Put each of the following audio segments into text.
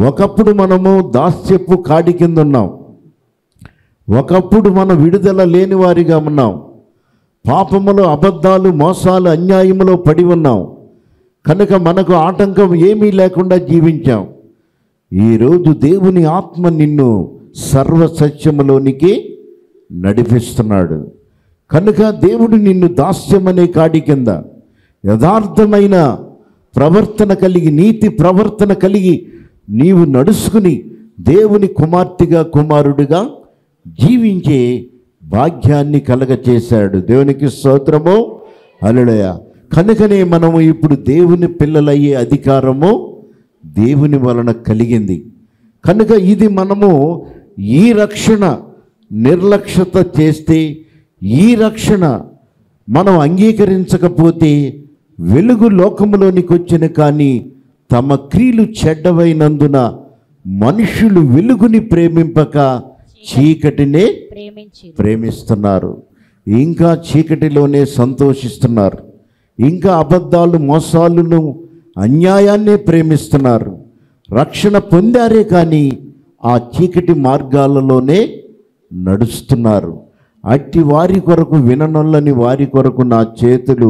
ఒకప్పుడు మనము దాస్యపు కాడి కింద ఉన్నాం ఒకప్పుడు మనం విడుదల లేని వారిగా ఉన్నాం పాపములో అబద్ధాలు మోసాలు అన్యాయములో పడి ఉన్నాం కనుక మనకు ఆటంకం ఏమీ లేకుండా జీవించాం ఈరోజు దేవుని ఆత్మ నిన్ను సర్వ సత్యములోనికి నడిపిస్తున్నాడు కనుక దేవుడు నిన్ను దాస్యమనే కాడి కింద యథార్థమైన ప్రవర్తన కలిగి నీతి ప్రవర్తన కలిగి నీవు నడుచుకుని దేవుని కుమార్తెగా కుమారుడిగా జీవించే భాగ్యాన్ని కలగచేశాడు దేవునికి స్తోత్రము అలడయ కనుకనే మనము ఇప్పుడు దేవుని పిల్లలయ్యే అధికారము దేవుని వలన కలిగింది కనుక ఇది మనము ఈ రక్షణ నిర్లక్ష్యత చేస్తే ఈ రక్షణ మనం అంగీకరించకపోతే వెలుగు లోకములోనికి వచ్చిన కానీ తమ క్రియలు చెడ్డవైనందున మనుషులు వెలుగుని ప్రేమింపక చీకటినే ప్రేమించి ప్రేమిస్తున్నారు ఇంకా చీకటిలోనే సంతోషిస్తున్నారు ఇంకా అబద్ధాలు మోసాలను అన్యాయాన్నే ప్రేమిస్తున్నారు రక్షణ పొందారే కానీ ఆ చీకటి మార్గాలలోనే నడుస్తున్నారు అట్టి వారి కొరకు విననొల్లని వారి కొరకు నా చేతులు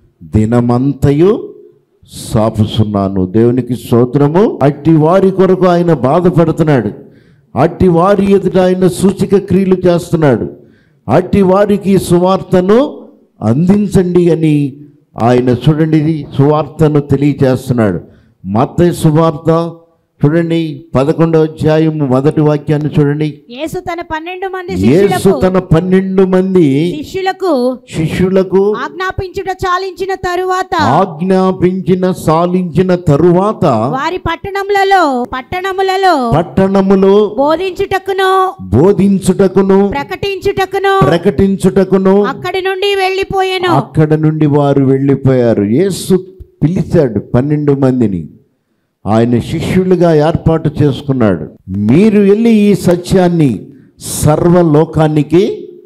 దినమంతయు సాపుస్తున్నాను దేవునికి స్తోత్రము అట్టి వారి కొరకు ఆయన బాధపడుతున్నాడు అట్టి వారి ఎదుట ఆయన సూచిక క్రియలు చేస్తున్నాడు అట్టి వారికి ఈ సువార్తను అందించండి అని ఆయన చూడండి ఇది సువార్తను తెలియచేస్తున్నాడు మత్తయి సువార్త చూడండి పదకొండవ అధ్యాయం మొదటి వాక్యాన్ని చూడండి యేసు తన పన్నెండు మంది యేసు శిష్యులకు తన పన్నెండు మంది శిష్యులకు శిష్యులకు ఆజ్ఞాపించుట చాలించిన తరువాత ఆజ్ఞాపించిన సాలించిన తరువాత వారి పట్టణములలో పట్టణములలో పట్టణములో బోధించుటకును బోధించుటకును ప్రకటించుటకును ప్రకటించుటకును అక్కడి నుండి వెళ్ళిపోయాను అక్కడ నుండి వారు వెళ్ళిపోయారు యేసు పిలిచాడు పన్నెండు మందిని ఆయన శిష్యులుగా ఏర్పాటు చేసుకున్నాడు మీరు వెళ్ళి ఈ సత్యాన్ని సర్వలోకానికి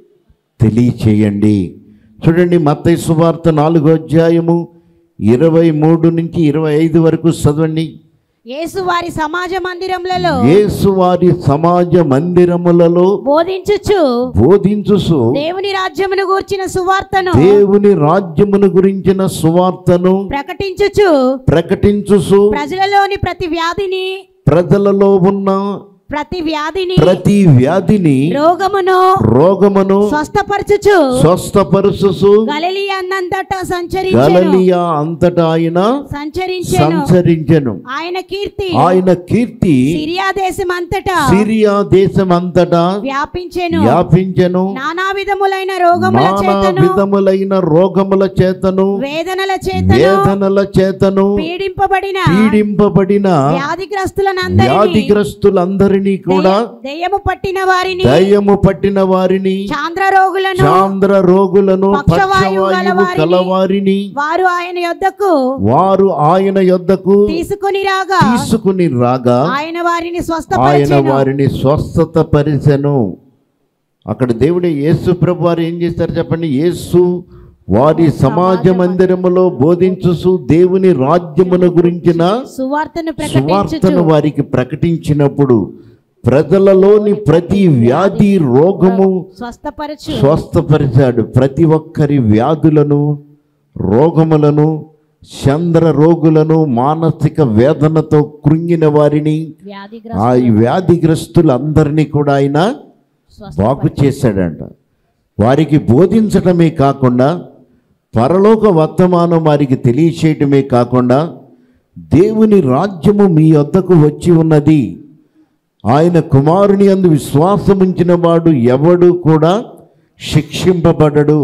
తెలియచేయండి చూడండి మత్తయి సువార్త నాలుగో అధ్యాయము ఇరవై మూడు నుంచి ఇరవై ఐదు వరకు చదవండి యేసు వారి సమాజ మందిరములలో యేసు వారి సమాజ మందిరములలో బోధించుచు బోధించుసు దేవుని రాజ్యమును గూర్చిన సువార్తను దేవుని రాజ్యమును గురించిన సువార్తను ప్రకటించుచు ప్రకటించుసు ప్రజలలోని ప్రతి వ్యాధిని ప్రజలలో ఉన్న ప్రతి వ్యాధిని ప్రతి వ్యాధిని రోగమును రోగమును స్వస్థపరచుచు స్వస్థపరుసు గలిలియన్నంతటా సంచరించెను గలలియా అంతటా ఆయన సంచరించెను సంచరించెను ఆయన కీర్తి ఆయన కీర్తి సిరియా దేశం అంతటా సిరియా దేశమంతటా వ్యాపించెను వ్యాపించెను నానా విధములైన రోగముల నానా చేతను విధములైన రోగముల చేతను వేదనల చేతను వేదనల చేతను పీడింపబడిన పీడింపబడిన వ్యాధిగ్రస్తులనందరినీ వ్యాధిగ్రస్తులందరినీ కూడా దయ్యము పట్టిన వారిని దయ్యము పట్టిన వారిని చాంద్ర రోగులను చాంద్ర రోగులను పక్షవాయువు పక్షవాయువు గలవారిని, కలవారిని వారు ఆయన యొద్దకు వారు ఆయన యొద్దకు తీసుకుని రాగా తీసుకుని రాగా ఆయన వారిని ఆయన స్వస్థపరిచెను వారిని స్వస్థత పరిచెను అక్కడ దేవుడే యేసు ప్రభు వారు ఏం చేస్తారు చెప్పండి యేసు వారి సమాజ మందిరములో బోధించుసు దేవుని రాజ్యమును గురించిన సువార్తను సువార్తను ప్రకటించుచు వారికి ప్రకటించినప్పుడు ప్రజలలోని ప్రతి వ్యాధి రోగము స్వస్థపరచు స్వస్థపరిచాడు ప్రతి ఒక్కరి వ్యాధులను రోగములను చంద్ర రోగులను మానసిక వేదనతో కృంగిన వారిని వ్యాధిగ్రస్తు ఆ వ్యాధిగ్రస్తులందరినీ కూడా ఆయన బాగు చేశాడంట వారికి బోధించటమే కాకుండా పరలోక వర్తమానం వారికి తెలియచేయటమే కాకుండా దేవుని రాజ్యము మీ వద్దకు వచ్చి ఉన్నది ఆయన కుమారుని అందు విశ్వాసముంచిన వాడు ఎవడు కూడా శిక్షింపబడడు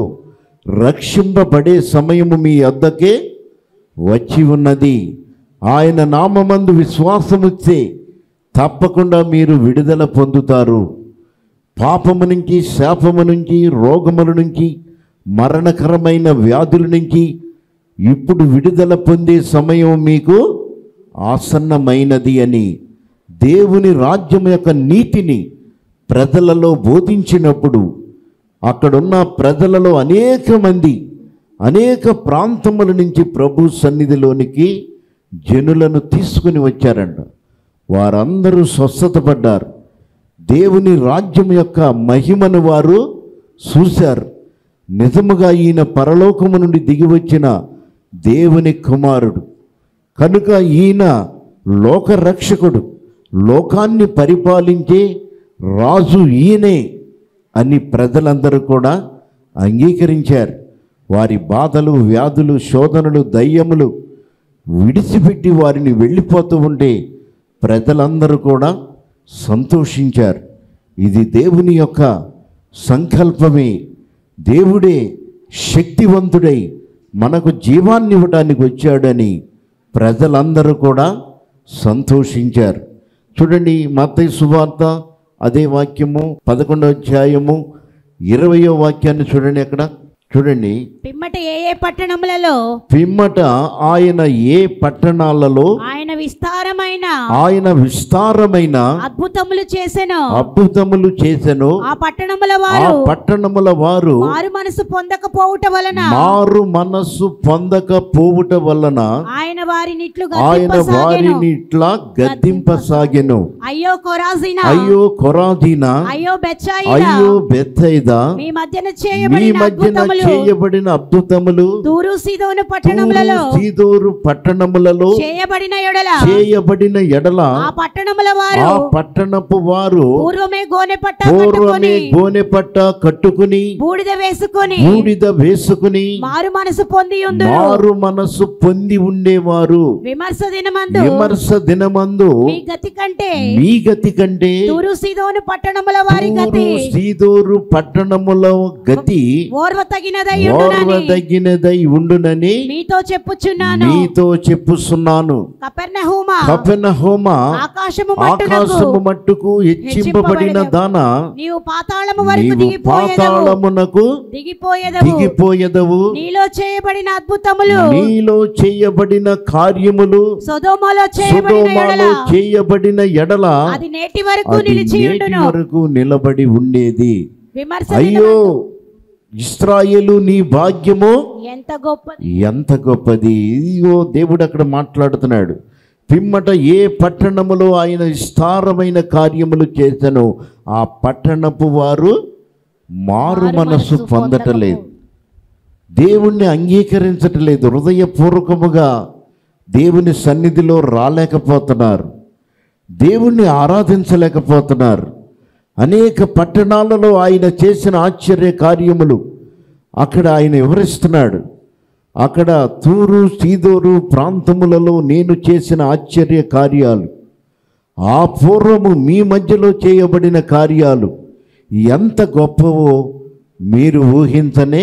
రక్షింపబడే సమయము మీ వద్దకే వచ్చి ఉన్నది ఆయన నామమందు విశ్వాసముచ్చే తప్పకుండా మీరు విడుదల పొందుతారు పాపము నుంచి శాపము నుంచి రోగముల నుంచి మరణకరమైన వ్యాధుల నుంచి ఇప్పుడు విడుదల పొందే సమయం మీకు ఆసన్నమైనది అని దేవుని రాజ్యం యొక్క నీతిని ప్రజలలో బోధించినప్పుడు అక్కడున్న ప్రజలలో అనేక మంది అనేక ప్రాంతముల నుంచి ప్రభు సన్నిధిలోనికి జనులను తీసుకుని వచ్చారంట వారందరూ స్వస్థత పడ్డారు దేవుని రాజ్యం యొక్క మహిమను వారు చూశారు నిజముగా ఈయన పరలోకము నుండి దిగి వచ్చిన దేవుని కుమారుడు కనుక ఈయన లోకరక్షకుడు లోకాన్ని పరిపాలించే రాజు ఈయనే అని ప్రజలందరూ కూడా అంగీకరించారు వారి బాధలు వ్యాధులు శోధనలు దయ్యములు విడిచిపెట్టి వారిని వెళ్ళిపోతూ ఉంటే ప్రజలందరూ కూడా సంతోషించారు ఇది దేవుని యొక్క సంకల్పమే దేవుడే శక్తివంతుడై మనకు జీవాన్ని ఇవ్వడానికి వచ్చాడని ప్రజలందరూ కూడా సంతోషించారు చూడండి మత్తయి సువార్త అదే వాక్యము పదకొండవ అధ్యాయము ఇరవయో వాక్యాన్ని చూడండి అక్కడ చూడండి పిమ్మట ఏ ఏ పట్టణములలో పిమ్మట ఆయన ఏ పట్టణాలలో ఆయన విస్తారమైన ఆయన విస్తారమైన అద్భుతములు చేసెను అద్భుతములు చేసెను ఆ పట్టణముల ఆ వారు పట్టణముల వారు మారు మనసు పొందకపోవుట వలన మారు మనస్సు పొందక పోవుట వలన ఆయన వారిని ఇట్లు ఆయన గద్దింపసాగెను. వారిని ఇట్లా గద్దింపసాగెను అయ్యో కొరాజీనా అయ్యో కొరాదీనా అయ్యో బెచ్చాయినా అయ్యో బెత్తైదా మీ మధ్యన మీ చేయబడిన మధ్యన అద్భుతములు చేయబడిన అద్భుతములు దూరు సీదోను పట్టణములలో తూరు సీదోరు పట్టణములలో చేయబడిన ఎడల చేయబడిన ఎడల ఆ పట్టణముల వారు ఆ పట్టణపు వారు పూర్వమే గోనె పట్ట పూర్వమే కట్టుకొని గోనె పట్ట కట్టుకుని బూడిద వేసుకొని బూడిద వేసుకుని మారు మనసు పొంది ఉందురు మారు మనసు పొంది ఉండేవారు విమర్శ దినమందు విమర్శ దినమందు మీ గతి కంటే మీ గతి కంటే తూరు సీదోను పట్టణముల వారి తూరు గతి సీదోరు పట్టణముల గతి ఓర్వ తగినదై ఓర్వ ఉండునని తగినదై ఉండునని మీతో చెప్పుచున్నాను మీతో చెప్పుస్తున్నాను కపెర్నహూమా కపెన హోమ ఆకాశము మట్టునకు ఆకాశము మట్టుకు హెచ్చింపబడిన దాన నీవు పాతాళము వరకు నీవు దిగిపోయేదవు పాతాళమునకు దిగిపోయేదవు దిగిపోయేదవు నీలో చేయబడిన అద్భుతములు నీలో చేయబడిన కార్యములు సొదోమలో చేయబడిన ఎడల సుధోమాలో చేయబడిన ఎడల అది నేటి వరకు అది నిలిచి నేటి ఉండును వరకు నిలబడి ఉండేది విమర్శ అయ్యో ఇస్రాయేలు నీ భాగ్యము ఎంత గొప్పది ఎంత గొప్పది ఇదిగో దేవుడు అక్కడ మాట్లాడుతున్నాడు పిమ్మట ఏ పట్టణములో ఆయన విస్తారమైన కార్యములు చేసను ఆ పట్టణపు వారు మారు మనస్సు పొందటలేదు దేవుణ్ణి అంగీకరించటలేదు హృదయపూర్వకముగా దేవుని సన్నిధిలో రాలేకపోతున్నారు దేవుణ్ణి ఆరాధించలేకపోతున్నారు అనేక పట్టణాలలో ఆయన చేసిన ఆశ్చర్య కార్యములు అక్కడ ఆయన వివరిస్తున్నాడు అక్కడ తూరు సీదోరు ప్రాంతములలో నేను చేసిన ఆశ్చర్య కార్యాలు ఆ పూర్వము మీ మధ్యలో చేయబడిన కార్యాలు ఎంత గొప్పవో మీరు ఊహించనే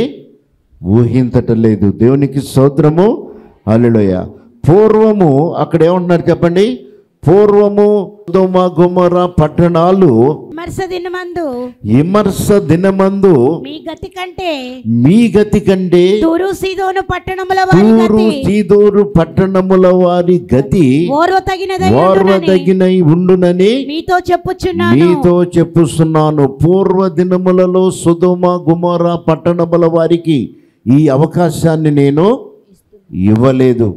ఊహించటలేదు దేవునికి స్తోత్రము అల్లుడయ పూర్వము అక్కడ ఏమంటున్నారు చెప్పండి పూర్వము దోమ గుమర పట్టణాలు విమర్శ దినమందు విమర్శ దినమందు మీ గతి కంటే మీ గతి కంటే తూరు సీదోను పట్టణముల వారి తూరు గతి సీదోరు పట్టణముల వారి గతి ఓర్వ తగినదై ఉండునని ఓర్వదగినై ఉండునని మీతో చెప్పుచున్నాను మీతో చెప్పుస్తున్నాను పూర్వ దినములలో సుధుమ గుమర పట్టణముల వారికి ఈ అవకాశాన్ని నేను ఇవ్వలేదు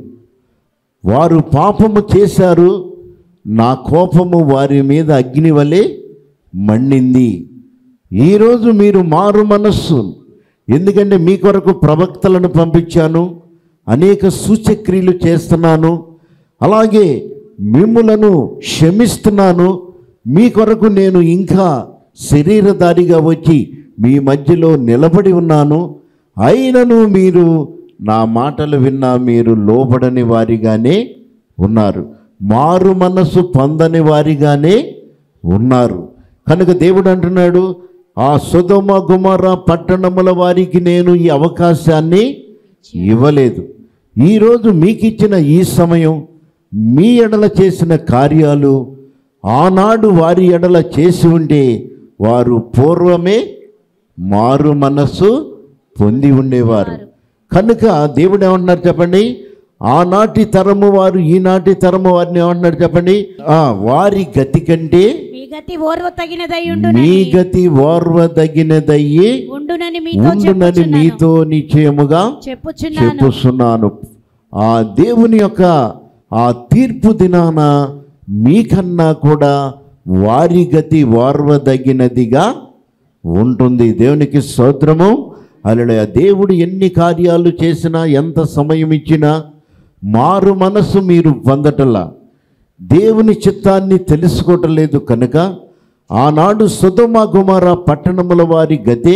వారు పాపము చేశారు నా కోపము వారి మీద అగ్ని వలె మండింది ఈరోజు మీరు మారు మనస్సు ఎందుకంటే మీ కొరకు ప్రవక్తలను పంపించాను అనేక సూచక్రియలు చేస్తున్నాను అలాగే మిమ్ములను క్షమిస్తున్నాను మీ కొరకు నేను ఇంకా శరీరధారిగా వచ్చి మీ మధ్యలో నిలబడి ఉన్నాను అయినను మీరు నా మాటలు విన్నా మీరు లోబడని వారిగానే ఉన్నారు మారు మనసు పొందని వారిగానే ఉన్నారు కనుక దేవుడు అంటున్నాడు ఆ సుధమ గుమర పట్టణముల వారికి నేను ఈ అవకాశాన్ని ఇవ్వలేదు ఈరోజు మీకు ఇచ్చిన ఈ సమయం మీ ఎడల చేసిన కార్యాలు ఆనాడు వారి ఎడల చేసి ఉంటే వారు పూర్వమే మారు మనస్సు పొంది ఉండేవారు కనుక దేవుడు ఏమంటున్నారు చెప్పండి ఆనాటి తరము వారు ఈనాటి తరము వారిని ఏమంటున్నారు చెప్పండి ఆ వారి గతి కంటే మీ గతి ఓర్వ తగినదై ఉండునని మీ గతి ఓర్వదగినదయ్యి ఉండునని మీతో ఉండునని చెప్పుచున్నాను మీతో నిశ్చయముగా చెప్పుచున్నాను చెప్పుస్తున్నాను ఆ దేవుని యొక్క ఆ తీర్పు దినాన మీకన్నా కూడా వారి గతి వార్వదగినదిగా ఉంటుంది దేవునికి స్తోత్రము అలడ దేవుడు ఎన్ని కార్యాలు చేసినా ఎంత సమయం ఇచ్చినా మారు మనసు మీరు పొందటలా దేవుని చిత్తాన్ని తెలుసుకోవటం లేదు కనుక ఆనాడు సుధమ కుమార పట్టణముల వారి గతే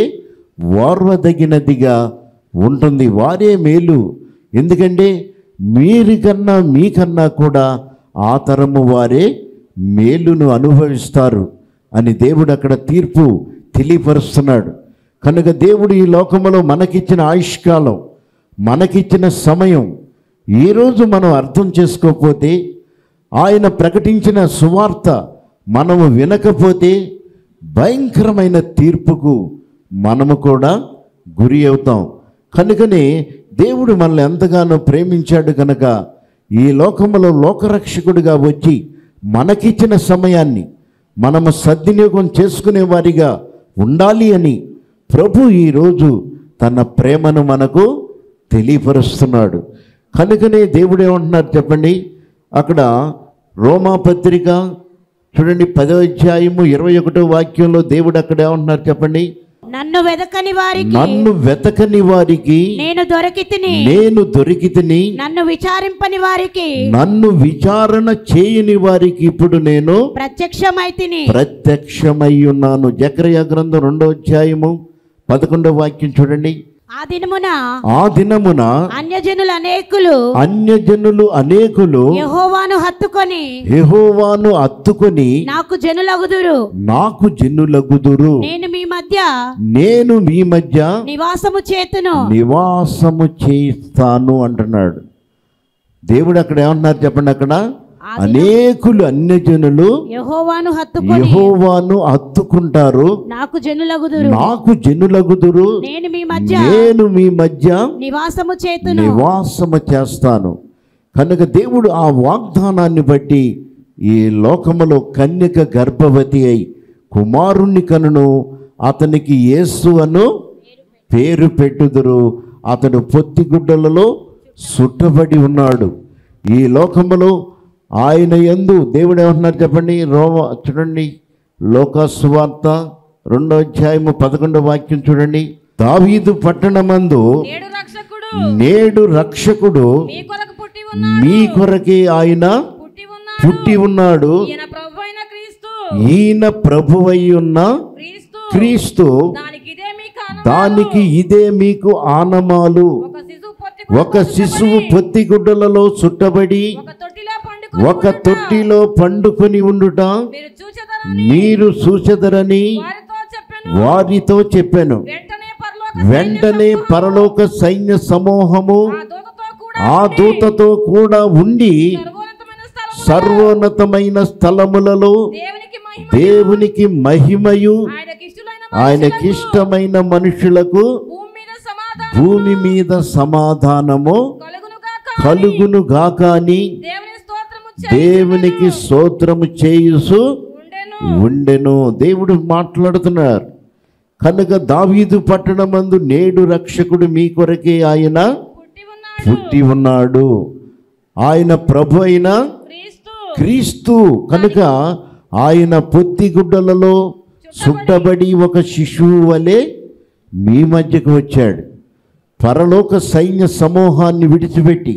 ఓర్వదగినదిగా ఉంటుంది వారే మేలు ఎందుకంటే మీరు కన్నా మీకన్నా కూడా ఆ తరము వారే మేలును అనుభవిస్తారు అని దేవుడు అక్కడ తీర్పు తెలియపరుస్తున్నాడు కనుక దేవుడు ఈ లోకములో మనకిచ్చిన ఆయుష్కాలం మనకిచ్చిన సమయం ఈరోజు మనం అర్థం చేసుకోకపోతే ఆయన ప్రకటించిన సువార్త మనము వినకపోతే భయంకరమైన తీర్పుకు మనము కూడా గురి అవుతాం కనుకనే దేవుడు మనల్ని ఎంతగానో ప్రేమించాడు కనుక ఈ లోకములో లోకరక్షకుడిగా వచ్చి మనకిచ్చిన సమయాన్ని మనము సద్వినియోగం చేసుకునే వారిగా ఉండాలి అని ప్రభు ఈరోజు తన ప్రేమను మనకు తెలియపరుస్తున్నాడు కనుకనే దేవుడు ఏమంటున్నారు చెప్పండి అక్కడ రోమా పత్రిక చూడండి పదో అధ్యాయము ఇరవై ఒకటో వాక్యంలో దేవుడు అక్కడ ఏమంటున్నారు చెప్పండి నన్ను వెదకని వారికి నన్ను వెతకని వారికి నేను దొరికితిని నేను దొరికితిని నన్ను విచారింపని వారికి నన్ను విచారణ చేయని వారికి ఇప్పుడు నేను ప్రత్యక్షమైతిని ప్రత్యక్షమై ఉన్నాను జకరయ గ్రంథం రెండో అధ్యాయము పదకొండో వాక్యం చూడండి ఆ దినమున ఆ దినమున అన్యజనులు అనేకులు అన్యజనులు అనేకులు యెహోవాను హత్తుకొని యెహోవాను అత్తుకొని నాకు జనులగుదురు నాకు జనులగుదురు నేను మీ మధ్య నేను మీ మధ్య నివాసము చేతును నివాసము చేస్తాను అంటున్నాడు దేవుడు అక్కడ ఏమన్నారు చెప్పండి అక్కడ ఆ అనేకులు అన్యజనులు యెహోవాను హత్తుకొని యెహోవాను హత్తుకుంటారు నాకు జనులగుదురు నాకు జనులగుదురు నేను మీ మధ్య నేను మీ మధ్య నివాసము చేతును నివాసము చేస్తాను కనుక దేవుడు ఆ వాగ్దానాన్ని బట్టి ఈ లోకములో కన్యక గర్భవతి అయి కుమారుణ్ణి కనును అతనికి యేసు అను పేరు పెట్టుదురు అతడు పొత్తిగుడ్డలలో సుట్టబడి ఉన్నాడు ఈ లోకములో ఆయన యందు దేవుడు ఏమంటున్నారు చెప్పండి రోమ చూడండి లోకస్వార్త రెండో అధ్యాయము పదకొండో వాక్యం చూడండి దావీదు పట్టణమందు నేడు రక్షకుడు నేడు రక్షకుడు మీ కొరకు పుట్టి ఉన్న మీ కొరకే ఆయన పుట్టి ఉన్నాడు పుట్టి ఉన్నాడు ఈయన ప్రభు అయిన క్రీస్తు ఈయన ప్రభువై ఉన్న క్రీస్తు క్రీస్తు దానికి ఇదే మీ కారణం దానికి ఇదే మీకు ఆనమాలు ఒక శిశువు పొత్తి ఒక శిశువు పొత్తిగుడ్డలలో చుట్టబడి ఒక తొట్టిలో పండుకొని ఒక తొట్టిలో పండుకొని ఉండుట మీరు చూచెదరని మీరు చూచెదరని వారితో చెప్పాను వారితో చెప్పాను వెంటనే పరలోక వెంటనే పరలోక సైన్య సమూహము ఆ దూతతో కూడా ఆ దూతతో కూడా ఉండి సర్వోన్నతమైన స్థలం సర్వోన్నతమైన స్థలములలో దేవునికి మహిమ దేవునికి మహిమయు ఆయనకి ఇష్టమైన ఆయనకిష్టమైన మనుషులకు భూమి మీద సమాధానం భూమి మీద సమాధానము కలుగునుగా కలుగును గాక అని దేవుని స్తోత్రము దేవునికి స్తోత్రము చేయుసు ఉండెను ఉండెను దేవుడు మాట్లాడుతున్నారు కనుక దావీదు పట్టణమందు నేడు రక్షకుడు మీ కొరకే ఆయన పుట్టి ఉన్నాడు పుట్టి ఉన్నాడు ఆయన ప్రభు అయిన క్రీస్తు క్రీస్తు కనుక ఆయన పొత్తిగుడ్డలలో చుట్టబడి ఒక శిశువు వలె మీ మధ్యకు వచ్చాడు పరలోక సైన్య సమూహాన్ని విడిచిపెట్టి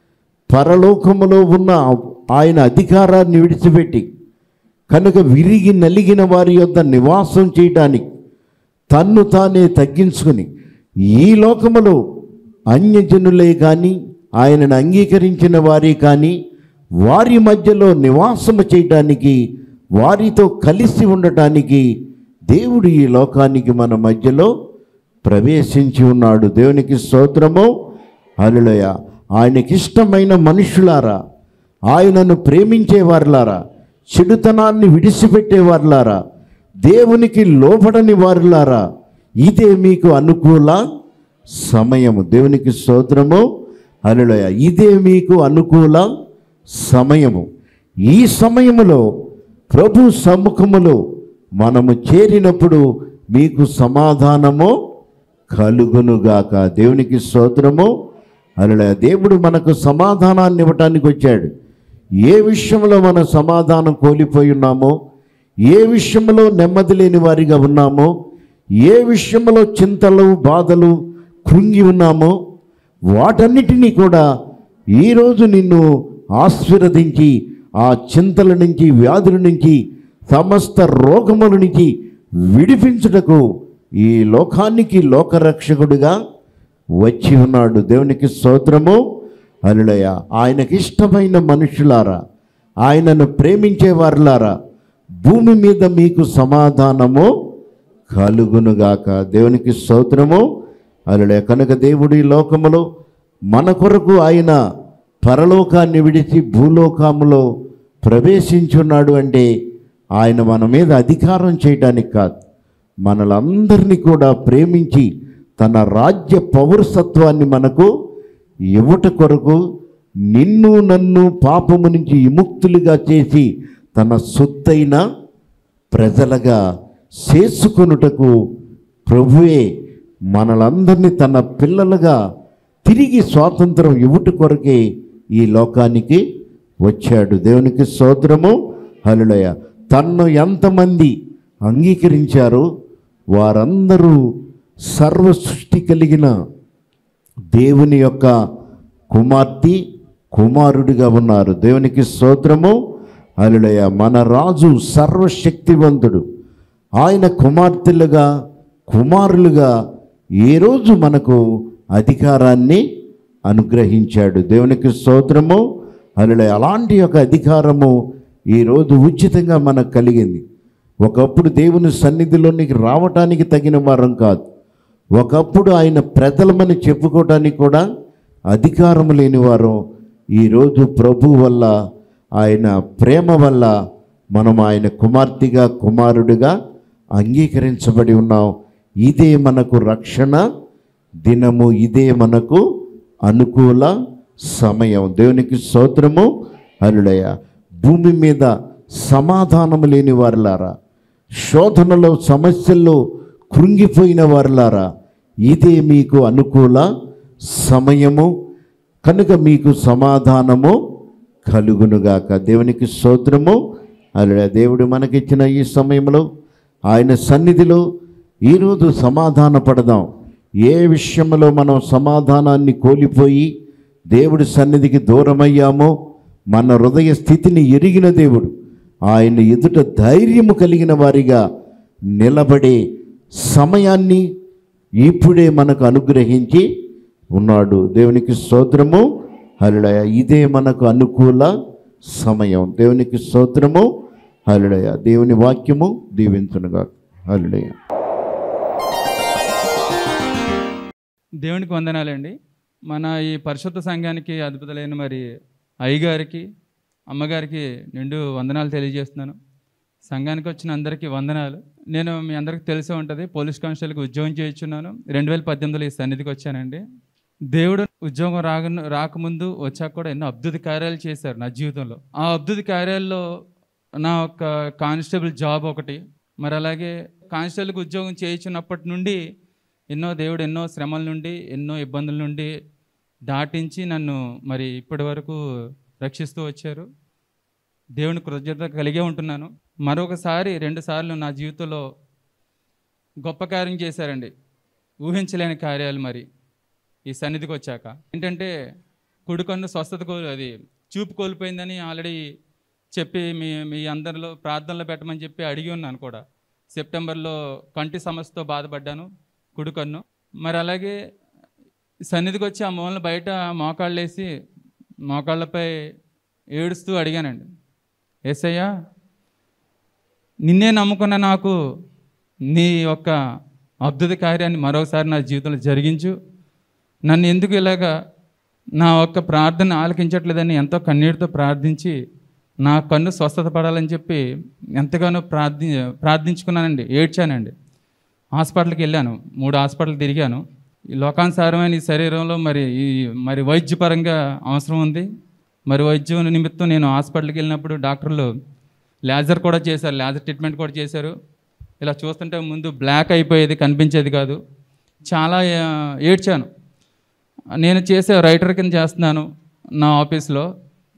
పరలోకములో ఉన్న ఆయన అధికారాన్ని విడిచిపెట్టి కనుక విరిగి నలిగిన వారి యొద్ద నివాసం చేయడానికి తన్ను తానే తగ్గించుకుని ఈ లోకములో అన్యజనులే కానీ ఆయనను అంగీకరించిన వారే కానీ వారి మధ్యలో నివాసము చేయటానికి వారితో కలిసి ఉండటానికి దేవుడు ఈ లోకానికి మన మధ్యలో ప్రవేశించి ఉన్నాడు దేవునికి స్తోత్రము హల్లెలూయ ఆయనకి ఇష్టమైన మనుషులారా ఆయనను ప్రేమించేవారులారా చెడుతనాన్ని విడిచిపెట్టేవారులారా దేవునికి లోబడని వారులారా ఇదే మీకు అనుకూల సమయము దేవునికి స్తోత్రము హల్లెలూయ ఇదే మీకు అనుకూల సమయము ఈ సమయములో ప్రభు సముఖములో మనము చేరినప్పుడు మీకు సమాధానము కలుగునుగాక దేవునికి స్తోత్రము అలా దేవుడు మనకు సమాధానాన్ని ఇవ్వటానికి వచ్చాడు ఏ విషయంలో మనం సమాధానం కోల్పోయి ఉన్నామో ఏ విషయంలో నెమ్మది లేని వారిగా ఉన్నామో ఏ విషయంలో చింతలు బాధలు కృంగి ఉన్నామో వాటన్నిటినీ కూడా ఈరోజు నిన్ను ఆశీర్వదించి ఆ చింతల నుంచి వ్యాధుల నుంచి సమస్త రోగముల నుంచి విడిపించుటకు ఈ లోకానికి లోకరక్షకుడిగా వచ్చి ఉన్నాడు దేవునికి స్తోత్రము అలుడయ ఆయనకి ఇష్టమైన మనుషులారా ఆయనను ప్రేమించేవారులారా భూమి మీద మీకు సమాధానము కలుగునుగాక దేవునికి స్తోత్రము అలుడే కనుక దేవుడి లోకములో మన కొరకు ఆయన పరలోకాన్ని విడిచి భూలోకములో ప్రవేశించున్నాడు అంటే ఆయన మన మీద అధికారం చేయడానికి కాదు మనలందరినీ కూడా ప్రేమించి తన రాజ్య పౌరసత్వాన్ని మనకు ఇవ్వట కొరకు నిన్ను నన్ను పాపము నుంచి విముక్తులుగా చేసి తన సొత్తైన ప్రజలుగా చేసుకొనుటకు ప్రభువే మనలందరినీ తన పిల్లలుగా తిరిగి స్వాతంత్రం ఇవ్వట కొరకే ఈ లోకానికి వచ్చాడు దేవునికి స్తోత్రము హలుడయ తన్ను ఎంతమంది అంగీకరించారో వారందరూ సర్వ సృష్టి కలిగిన దేవుని యొక్క కుమార్తె కుమారుడిగా ఉన్నారు దేవునికి స్తోత్రము అలుడయ మన రాజు సర్వశక్తివంతుడు ఆయన కుమార్తెలుగా కుమారులుగా ఏ రోజు మనకు అధికారాన్ని అనుగ్రహించాడు దేవునికి స్తోత్రము అలుడయ అలాంటి యొక్క అధికారము ఈరోజు ఉచితంగా మనకు కలిగింది ఒకప్పుడు దేవుని సన్నిధిలోనికి రావటానికి తగిన వారం కాదు ఒకప్పుడు ఆయన ప్రజలమని చెప్పుకోవటానికి కూడా అధికారం లేనివారు ఈరోజు ప్రభు వల్ల ఆయన ప్రేమ వల్ల మనం ఆయన కుమార్తెగా కుమారుడిగా అంగీకరించబడి ఉన్నాం ఇదే మనకు రక్షణ దినము ఇదే మనకు అనుకూల సమయం దేవునికి స్తోత్రము అరుడయ భూమి మీద సమాధానము లేని వారులారా శోధనలో సమస్యల్లో కృంగిపోయిన వారులారా ఇదే మీకు అనుకూల సమయము కనుక మీకు సమాధానము కలుగునుగాక దేవునికి స్తోత్రము అలా దేవుడు మనకిచ్చిన ఈ సమయంలో ఆయన సన్నిధిలో ఈరోజు సమాధాన పడదాం ఏ విషయంలో మనం సమాధానాన్ని కోల్పోయి దేవుడి సన్నిధికి దూరమయ్యామో మన హృదయ స్థితిని ఎరిగిన దేవుడు ఆయన ఎదుట ధైర్యము కలిగిన వారిగా నిలబడే సమయాన్ని ఇప్పుడే మనకు అనుగ్రహించి ఉన్నాడు దేవునికి స్తోత్రము హలుడయ ఇదే మనకు అనుకూల సమయం దేవునికి స్తోత్రము హలుడయ దేవుని వాక్యము దీవించునుగా హలుడయ దేవునికి వందనాలండి మన ఈ పరిశుద్ధ సంఘానికి అద్భుతమైన మరి అయ్యగారికి అమ్మగారికి నిండు వందనాలు తెలియజేస్తున్నాను సంఘానికి వచ్చిన అందరికీ వందనాలు నేను మీ అందరికీ తెలిసే ఉంటుంది పోలీస్ కానిస్టేబుల్కి ఉద్యోగం చేయించున్నాను రెండు వేల పద్దెనిమిదిలో ఈ సన్నిధికి వచ్చానండి దేవుడు ఉద్యోగం రాక రాకముందు వచ్చాక కూడా ఎన్నో అద్భుత కార్యాలు చేశారు నా జీవితంలో ఆ అద్భుత కార్యాల్లో నా ఒక కానిస్టేబుల్ జాబ్ ఒకటి మరి అలాగే కానిస్టేబుల్కి ఉద్యోగం చేయించినప్పటి నుండి ఎన్నో దేవుడు ఎన్నో శ్రమల నుండి ఎన్నో ఇబ్బందుల నుండి దాటించి నన్ను మరి ఇప్పటి వరకు రక్షిస్తూ వచ్చారు దేవుని కృతజ్ఞత కలిగే ఉంటున్నాను మరొకసారి రెండుసార్లు నా జీవితంలో గొప్ప కార్యం చేశారండి ఊహించలేని కార్యాలు మరి ఈ సన్నిధికి వచ్చాక ఏంటంటే కుడికన్ను స్వస్థత కోల్ అది చూపు కోల్పోయిందని ఆల్రెడీ చెప్పి మీ మీ అందరిలో ప్రార్థనలో పెట్టమని చెప్పి అడిగి ఉన్నాను కూడా సెప్టెంబర్లో కంటి సమస్యతో బాధపడ్డాను కుడికన్ను మరి అలాగే సన్నిధికి వచ్చి ఆ మూలన బయట మోకాళ్ళు వేసి మోకాళ్ళపై ఏడుస్తూ అడిగానండి ఏసయ్యా నిన్నే నమ్ముకున్న నాకు నీ యొక్క అద్భుత కార్యాన్ని మరోసారి నా జీవితంలో జరిగించు నన్ను ఎందుకు ఇలాగా నా ఒక్క ప్రార్థన ఆలకించట్లేదని ఎంతో కన్నీటితో ప్రార్థించి నా కన్ను స్వస్థత పడాలని చెప్పి ఎంతగానో ప్రార్థి ప్రార్థించుకున్నానండి ఏడ్చానండి హాస్పిటల్కి వెళ్ళాను మూడు హాస్పిటల్ తిరిగాను ఈ లోకానుసారమైన ఈ శరీరంలో మరి ఈ మరి వైద్యపరంగా అవసరం ఉంది మరి వైద్యం నిమిత్తం నేను హాస్పిటల్కి వెళ్ళినప్పుడు డాక్టర్లు లేజర్ కూడా చేశారు లేజర్ ట్రీట్మెంట్ కూడా చేశారు ఇలా చూస్తుంటే ముందు బ్లాక్ అయిపోయేది కనిపించేది కాదు చాలా ఆ, ఏడ్చాను నేను చేసే రైటర్ కింద చేస్తున్నాను నా ఆఫీస్లో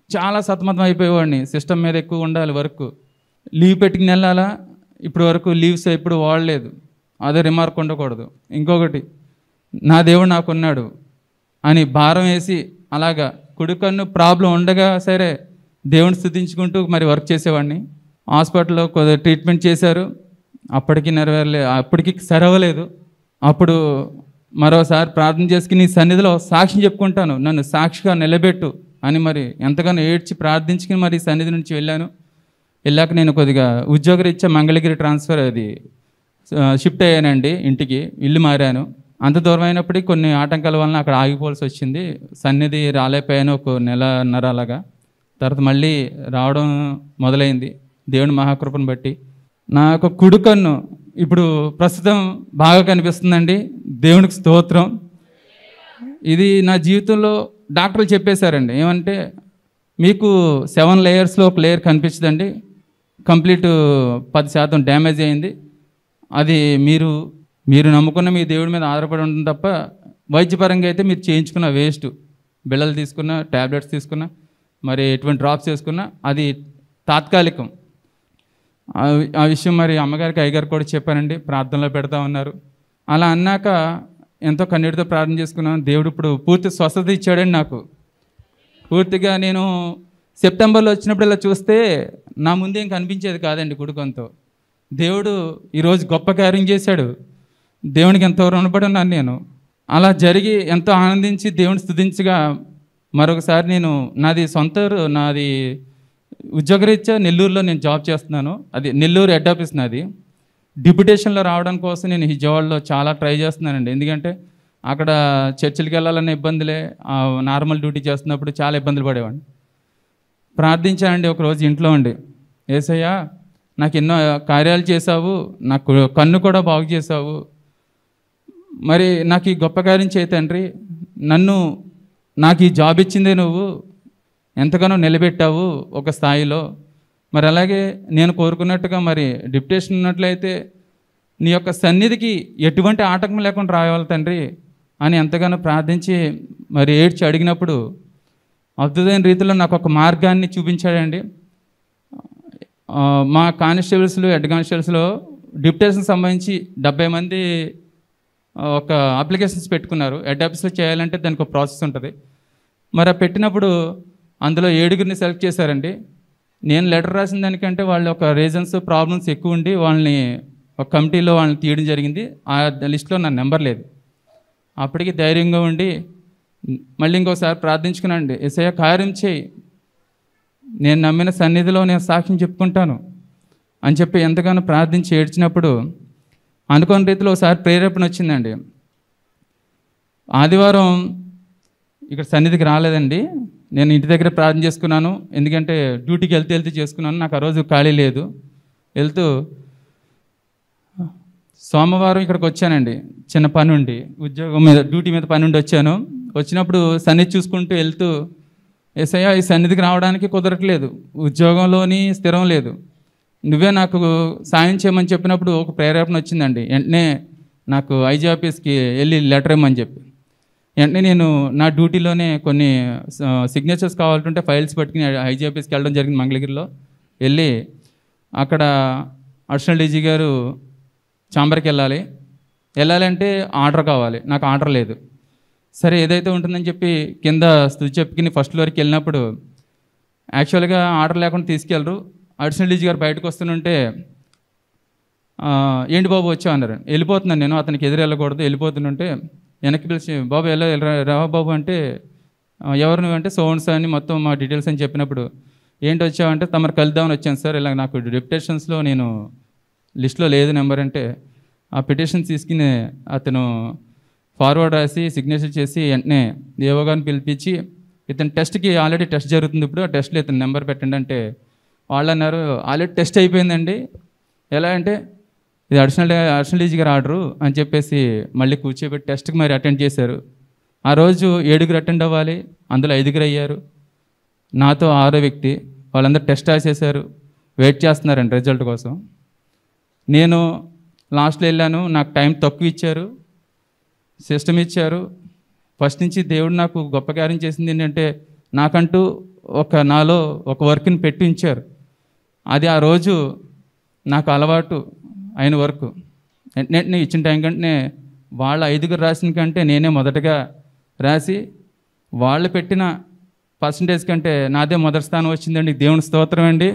చాలా సతమతం అయిపోయేవాడిని సిస్టమ్ మీద ఎక్కువ ఉండాలి వర్క్ లీవ్ పెట్టుకుని వెళ్ళాలా ఇప్పటి వరకు లీవ్స్ ఎప్పుడు వాడలేదు అదే రిమార్క్ ఉండకూడదు ఇంకొకటి నా దేవుడు నాకున్నాడు అని భారం వేసి అలాగా కుడికన్ను ప్రాబ్లం ఉండగా సరే దేవుని స్థుతించుకుంటూ మరి వర్క్ చేసేవాడిని హాస్పిటల్లో కొద్దిగా ట్రీట్మెంట్ చేశారు అప్పటికి నెరవేరలే అప్పటికి సరవలేదు అప్పుడు మరోసారి ప్రార్థన చేసుకుని నీ సన్నిధిలో సాక్ష్యం చెప్పుకుంటాను నన్ను సాక్షిగా నిలబెట్టు అని మరి ఎంతగానో ఏడ్చి ప్రార్థించుకుని మరి సన్నిధి నుంచి వెళ్ళాను వెళ్ళాక నేను కొద్దిగా ఉద్యోగరీత్యా మంగళగిరి ట్రాన్స్ఫర్ అది ఆ, షిఫ్ట్ అయ్యానండి ఇంటికి ఇల్లు మారాను అంత దూరం అయినప్పటికీ కొన్ని ఆటంకాల వలన అక్కడ ఆగిపోవాల్సి వచ్చింది సన్నిధి రాలేకపోయాను ఒక నెలన్నర అలాగా తర్వాత మళ్ళీ రావడం మొదలైంది దేవుని మహాకృపను బట్టి నా యొక్క కుడి కన్ను ఇప్పుడు ప్రస్తుతం బాగా కనిపిస్తుందండి దేవునికి స్తోత్రం ఇది నా జీవితంలో డాక్టర్లు చెప్పేశారండి ఏమంటే మీకు సెవెన్ లేయర్స్లో ఒక లేయర్ కనిపించదండి కంప్లీట్ పది శాతం డ్యామేజ్ అయింది అది మీరు మీరు నమ్ముకున్న మీ దేవుడి మీద ఆధారపడి ఉంటుంది తప్ప వైద్యపరంగా అయితే మీరు చేయించుకున్న వేస్ట్ బిళ్ళలు తీసుకున్న ట్యాబ్లెట్స్ తీసుకున్న మరి ఎటువంటి డ్రాప్స్ వేసుకున్నా అది తాత్కాలికం ఆ వి- ఆ విషయం మరి అమ్మగారికి అయ్యగారు కూడా చెప్పానండి ప్రార్థనలో పెడతా ఉన్నారు అలా అన్నాక ఎంతో కన్నీటితో ప్రార్థన చేసుకున్నాను దేవుడు ఇప్పుడు పూర్తి స్వస్థత ఇచ్చాడండి నాకు పూర్తిగా నేను సెప్టెంబర్లో వచ్చినప్పుడు ఇలా చూస్తే నా ముందేం కనిపించేది కాదండి కుడుకంతో దేవుడు ఈరోజు గొప్ప కార్యం చేశాడు దేవునికి ఎంతో రుణపడి ఉన్నాను నేను అలా జరిగి ఎంతో ఆనందించి దేవుని స్థుతించగా మరొకసారి నేను నాది సొంత ఊరు, నాది ఉద్యోగరీత్యా నెల్లూరులో నేను జాబ్ చేస్తున్నాను అది నెల్లూరు హెడ్ ఆఫీస్ నాది డిప్యుటేషన్లో రావడం కోసం నేను విజయవాడలో చాలా ట్రై చేస్తున్నానండి ఎందుకంటే అక్కడ చర్చిలకి వెళ్ళాలన్న ఇబ్బందులే ఆ నార్మల్ డ్యూటీ చేస్తున్నప్పుడు చాలా ఇబ్బందులు పడేవాడిని ప్రార్థించానండి ఒకరోజు ఇంట్లో ఉండి ఏసయ్యా నాకు ఎన్నో కార్యాలు చేశావు నాకు కన్ను కూడా బాగు చేశావు మరి నాకు ఈ గొప్ప కార్యం చేయి తండ్రి నన్ను నాకు ఈ జాబ్ ఇచ్చిందే నువ్వు ఎంతగానో నిలబెట్టావు ఒక స్థాయిలో మరి అలాగే నేను కోరుకున్నట్టుగా మరి డిప్యుటేషన్ ఉన్నట్లయితే నీ యొక్క సన్నిధికి ఎటువంటి ఆటంకం లేకుండా రావాలి తండ్రి అని ఎంతగానో ప్రార్థించి మరి ఏడ్చి అడిగినప్పుడు అద్భుతమైన రీతిలో నాకు ఒక మార్గాన్ని చూపించాడండి ఆ, మా కానిస్టేబుల్స్లో హెడ్ కానిస్టేబుల్స్లో డిప్యుటేషన్ సంబంధించి డెబ్బై మంది ఆ, ఒక అప్లికేషన్స్ పెట్టుకున్నారు హెడ్ ఆఫీస్లో చేయాలంటే దానికి ఒక ప్రాసెస్ ఉంటుంది మరి ఆ పెట్టినప్పుడు అందులో ఏడుగురిని సెలెక్ట్ చేశారండి నేను లెటర్ రాసిన దానికంటే వాళ్ళ ఒక రీజన్స్ ప్రాబ్లమ్స్ ఎక్కువ ఉండి వాళ్ళని ఒక కమిటీలో వాళ్ళని తీయడం జరిగింది ఆ లిస్ట్లో నా నెంబర్ లేదు అప్పటికి ధైర్యంగా ఉండి మళ్ళీ ఇంకోసారి ప్రార్థించుకున్నాండి ఎస్ఐ కార్యం చేయి నేను నమ్మిన సన్నిధిలో నేను సాక్ష్యం చెప్పుకుంటాను అని చెప్పి ఎంతగానో ప్రార్థించి ఏడ్చినప్పుడు అనుకోని రీతిలో ఒకసారి ప్రేరేపణ వచ్చిందండి ఆదివారం ఇక్కడ సన్నిధికి రాలేదండి నేను ఇంటి దగ్గర ప్రార్థన చేసుకున్నాను ఎందుకంటే డ్యూటీకి వెళ్తే వెళ్తే చేసుకున్నాను నాకు ఆ రోజు ఖాళీ లేదు వెళ్తూ సోమవారం ఇక్కడికి వచ్చానండి చిన్న పని ఉండి ఉద్యోగం మీద డ్యూటీ మీద పని ఉండి వచ్చాను వచ్చినప్పుడు సన్నిధి చూసుకుంటూ వెళ్తూ ఎస్ఐయా ఈ సన్నిధికి రావడానికి కుదరట్లేదు ఉద్యోగంలోని స్థిరం లేదు నువ్వే నాకు సాయం చేయమని చెప్పినప్పుడు ఒక ప్రేరేపణ వచ్చిందండి వెంటనే నాకు ఐజీ ఆఫీస్కి వెళ్ళి లెటర్ ఇమ్మని చెప్పి వెంటనే నేను నా డ్యూటీలోనే కొన్ని సిగ్నేచర్స్ కావాలంటే ఫైల్స్ పట్టుకుని ఐజీ ఆఫీస్కి వెళ్ళడం జరిగింది మంగళగిరిలో వెళ్ళి అక్కడ అడిషనల్ డీజీ గారు చాంబర్కి వెళ్ళాలి వెళ్ళాలంటే ఆర్డర్ కావాలి నాకు ఆర్డర్ లేదు సరే ఏదైతే ఉంటుందని చెప్పి కింద స్థుతి చెప్పుకుని ఫస్ట్ ఫ్లోర్కి వెళ్ళినప్పుడు యాక్చువల్గా ఆర్డర్ లేకుండా తీసుకెళ్ళరు అడిషనల్ డీజీ గారు బయటకు వస్తుంటే ఆ, ఏంటి బాబు వచ్చావు అన్నారు వెళ్ళిపోతున్నాను నేను అతనికి ఎదురు వెళ్ళకూడదు వెళ్ళిపోతుంటే వెనక్కి పిలిచి బాబు వెళ్ళ రావా బాబు అంటే "ఆ, ఎవరు నువ్వు అంటే సోన్స్ అని మొత్తం మా డీటెయిల్స్ అని చెప్పినప్పుడు ఏంటి వచ్చావంటే తమరు కలుద్దామని వచ్చాను సార్ ఇలా నాకు డిప్యుటేషన్స్లో నేను లిస్ట్లో లేదు నెంబర్ అంటే ఆ పిటిషన్ తీసుకుని అతను ఫార్వర్డ్ రాసి సిగ్నేచర్ చేసి వెంటనే ఏవో గారిని పిలిపించి ఇతని టెస్ట్కి ఆల్రెడీ టెస్ట్ జరుగుతుంది ఇప్పుడు ఆ టెస్ట్లో ఇతను నెంబర్ పెట్టండి అంటే వాళ్ళు అన్నారు ఆల్రెడీ టెస్ట్ అయిపోయిందండి ఎలా అంటే ఇది అడిషనల్ అడిషనల్ డీజీ గారు ఆర్డరు అని చెప్పేసి మళ్ళీ కూర్చోబెట్టి టెస్ట్కి మరి అటెండ్ చేశారు ఆ రోజు ఏడుగురు అటెండ్ అవ్వాలి అందులో ఐదుగురు అయ్యారు నాతో ఆరో వ్యక్తి వాళ్ళందరూ టెస్ట్ రాసేసారు వెయిట్ చేస్తున్నారండి రిజల్ట్ కోసం నేను లాస్ట్లో వెళ్ళాను నాకు టైం తక్కువ ఇచ్చారు సిస్టమ్ ఇచ్చారు ఫస్ట్ నుంచి దేవుడు నాకు గొప్ప కార్యం చేసింది ఏంటంటే నాకంటూ ఒక నాలో ఒక వర్క్ని పెట్టి ఉంచారు అది ఆ రోజు నాకు అలవాటు అయిన వర్క్ వెంటనే ఇచ్చిన టైం కంటే వాళ్ళ ఐదుగురు రాసిన కంటే నేనే మొదటగా రాసి వాళ్ళు పెట్టిన పర్సంటేజ్ కంటే నాదే మొదటి స్థానం వచ్చిందండి దేవుని స్తోత్రం అండి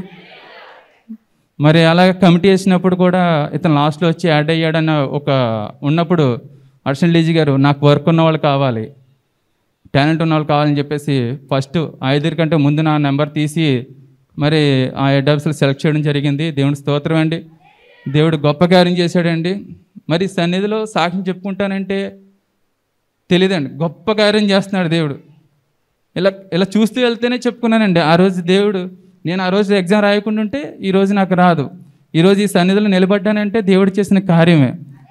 మరి అలాగే కమిటీ వేసినప్పుడు కూడా ఇతను లాస్ట్లో వచ్చి యాడ్ అయ్యాడన్న ఒక ఉన్నప్పుడు అర్షన్ డీజీ గారు నాకు వర్క్ ఉన్న వాళ్ళు కావాలి టాలెంట్ ఉన్న వాళ్ళు కావాలని చెప్పేసి ఫస్ట్ ఐదుగురి కంటే ముందు నా నెంబర్ తీసి మరి ఆ హెడ్ ఆఫీసులు సెలెక్ట్ చేయడం జరిగింది దేవుని స్తోత్రం అండి దేవుడు గొప్ప కార్యం చేశాడండి మరి సన్నిధిలో సాక్ష్యం చెప్పుకుంటానంటే తెలియదండి గొప్ప కార్యం చేస్తున్నాడు దేవుడు ఇలా ఇలా చూస్తూ వెళ్తేనే చెప్పుకున్నానండి ఆ రోజు దేవుడు నేను ఆ రోజు ఎగ్జామ్ రాయకుండా ఉంటే ఈ రోజు నాకు రాదు ఈరోజు ఈ సన్నిధిలో నిలబడ్డానంటే దేవుడు చేసిన కార్యమే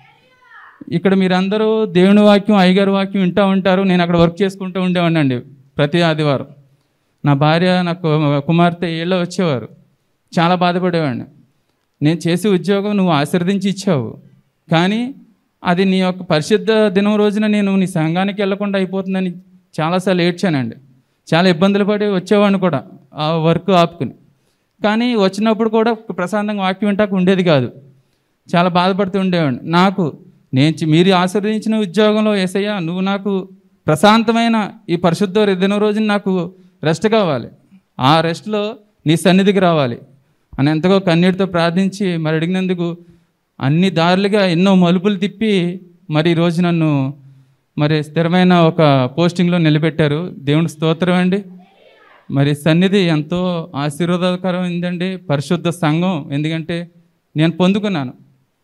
ఇక్కడ మీరందరూ దేవుని వాక్యం అయ్యగారి వాక్యం వింటూ ఉంటారు నేను అక్కడ వర్క్ చేసుకుంటూ ఉండేవాడినండి ప్రతి ఆదివారం నా భార్య నా కు- కుమార్తె ఏళ్ళో వచ్చేవారు చాలా బాధపడేవాడిని నేను చేసే ఉద్యోగం నువ్వు ఆశీర్వదించి ఇచ్చావు కానీ అది నీ యొక్క పరిశుద్ధ దినం రోజున నేను నీ సంఘానికి వెళ్లకుండా అయిపోతుందని చాలాసార్లు ఏడ్చానండి చాలా ఇబ్బందులు పడి వచ్చేవాడిని కూడా ఆ వర్క్ ఆపుకుని కానీ వచ్చినప్పుడు కూడా ప్రశాంతంగా వాక్యం వింటాక ఉండేది కాదు చాలా బాధపడుతూ ఉండేవాడిని నాకు నేను చి- మీరు ఆశీర్వదించిన ఉద్యోగంలో ఏసయ్యా నువ్వు నాకు ప్రశాంతమైన ఈ పరిశుద్ధ దినం రోజున నాకు రెస్ట్ కావాలి ఆ రెస్ట్లో నీ సన్నిధికి రావాలి అని ఎంతగో కన్నీటితో ప్రార్థించి మరి అడిగినందుకు అన్ని దారులుగా ఎన్నో మలుపులు తిప్పి మరి ఈరోజు నన్ను మరి స్థిరమైన ఒక పోస్టింగ్లో నిలబెట్టారు దేవుని స్తోత్రం అండి మరి సన్నిధి ఎంతో ఆశీర్వాదకరమైందండి పరిశుద్ధ సంఘం ఎందుకంటే నేను పొందుకున్నాను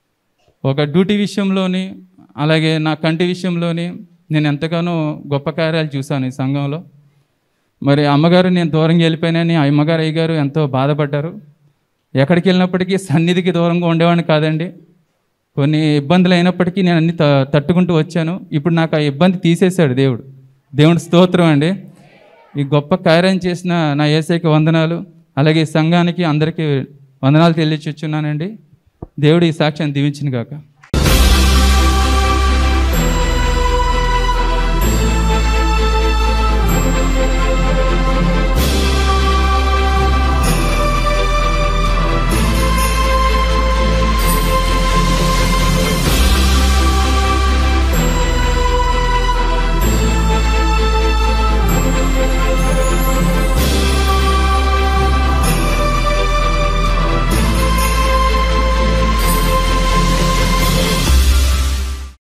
ఒక డ్యూటీ విషయంలోని అలాగే నా కంటి విషయంలోని నేను ఎంతగానో గొప్ప కార్యాలు చూశాను ఈ సంఘంలో మరి అమ్మగారు నేను దూరంగా వెళ్ళిపోయినని ఆ అమ్మగారు అయ్యగారు ఎంతో బాధపడ్డారు ఎక్కడికి వెళ్ళినప్పటికీ సన్నిధికి దూరంగా ఉండేవాడిని కాదండి కొన్ని ఇబ్బందులు అయినప్పటికీ నేను అన్ని త- తట్టుకుంటూ వచ్చాను ఇప్పుడు నాకు ఆ ఇబ్బంది తీసేశాడు దేవుడు దేవుడి స్తోత్రం అండి ఈ గొప్ప కార్యం చేసిన నా ఏసైకి వందనాలు అలాగే ఈ సంఘానికి అందరికీ వందనాలు తెలియచున్నానండి దేవుడు ఈ సాక్ష్యాన్ని దీవించిన గాక